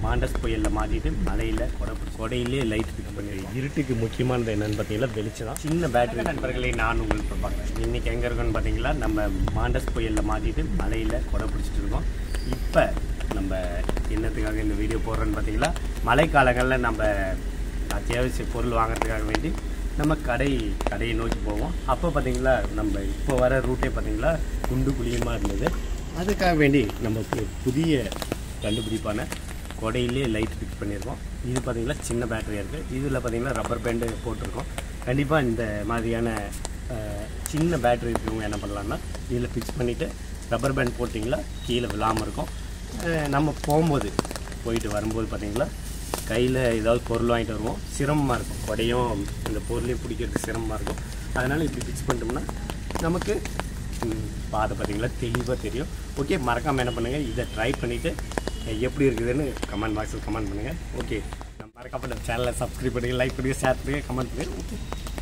Mandous புயலில் மாட்டிட்டு மலையில் கொடை கொடையிலே லைட் ஃபிக்ஸ் பண்ணிருக்கோம் இருட்டுக்கு முக்கியமானது என்னன்னு பார்த்தீங்கன்னா வெளிச்சம் தான் சின்ன பேட்டரி நண்பர்களை நான் உங்களுக்கு பார்க்குறேன் இன்னைக்கு எங்கே இருக்கோன்னு பார்த்தீங்களா நம்ம மாண்டஸ் புயலில் மாட்டிட்டு மலையில் கொடை பிடிச்சிட்டு இருக்கோம் இப்போ நம்ம என்னத்துக்காக இந்த வீடியோ போடுறோன்னு பார்த்தீங்களா மழைக்காலங்களில் நம்ம அத்தியாவசிய பொருள் வாங்குறதுக்காக வேண்டி நம்ம கடை கடையை நோக்கி போவோம் அப்போ பார்த்தீங்களா நம்ம இப்போ வர ரூட்டே பார்த்தீங்களா குண்டு குழியுமாக இருந்தது அதுக்காக வேண்டி நம்ம பு- புதிய கண்டுபிடிப்பான கொடையிலே லைட் ஃபிக்ஸ் பண்ணியிருக்கோம் இது பார்த்தீங்களா சின்ன பேட்டரியாக இருக்குது இதில் பார்த்தீங்கன்னா ரப்பர் பேண்டு போட்டிருக்கோம் கண்டிப்பாக இந்த மாதிரியான அஹ், சின்ன பேட்டரி இருக்கிறவங்க என்ன பண்ணலாம்னா இதில் ஃபிக்ஸ் பண்ணிவிட்டு ரப்பர் பேண்ட் போட்டிங்களா கீழே விழாமல் இருக்கும் அஹ், நம்ம போகும்போது போயிட்டு வரும்போது பார்த்தீங்களா கையில் ஏதாவது பொருள் வாங்கிட்டு வருவோம் சிரமமாக இருக்கும் கொடையும் இந்த பொருளையும் பிடிக்கிறது சிரமமாக இருக்கும் அதனால் இப்படி ஃபிக்ஸ் பண்ணிட்டோம்னா நமக்கு ம், பாதை பார்த்தீங்களா தெளிவாக தெரியும் ஓகே மறக்காமல் என்ன பண்ணுங்கள் இதை ட்ரை பண்ணிவிட்டு எப்படி இருக்குதுன்னு கமெண்ட் பாக்ஸில் கமெண்ட் பண்ணுங்கள் ஓகே நம்ம மறக்காம நம்ம சேனலை சப்ஸ்கிரைப் பண்ணுங்கள் லைக் பண்ணுங்கள் ஷேர் பண்ணுங்கள் கமெண்ட் பண்ணுங்கள் ஓகே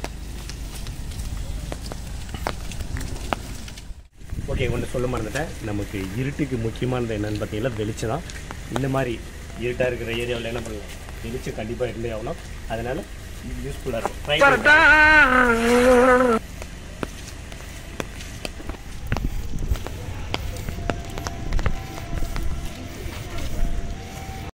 ஓகே ஒன்று சொல்ல மறந்துட்டேன் நமக்கு இருட்டுக்கு முக்கியமானது என்னன்னு பார்த்தீங்கன்னா வெளிச்சம் தான் இந்த மாதிரி இருட்டாக இருக்கிற ஏரியாவில் என்ன பண்ணலாம் வெளிச்சம் கண்டிப்பாக இருந்தே ஆகணும் அதனால் யூஸ்ஃபுல்லாக இருக்கும் ட்ரை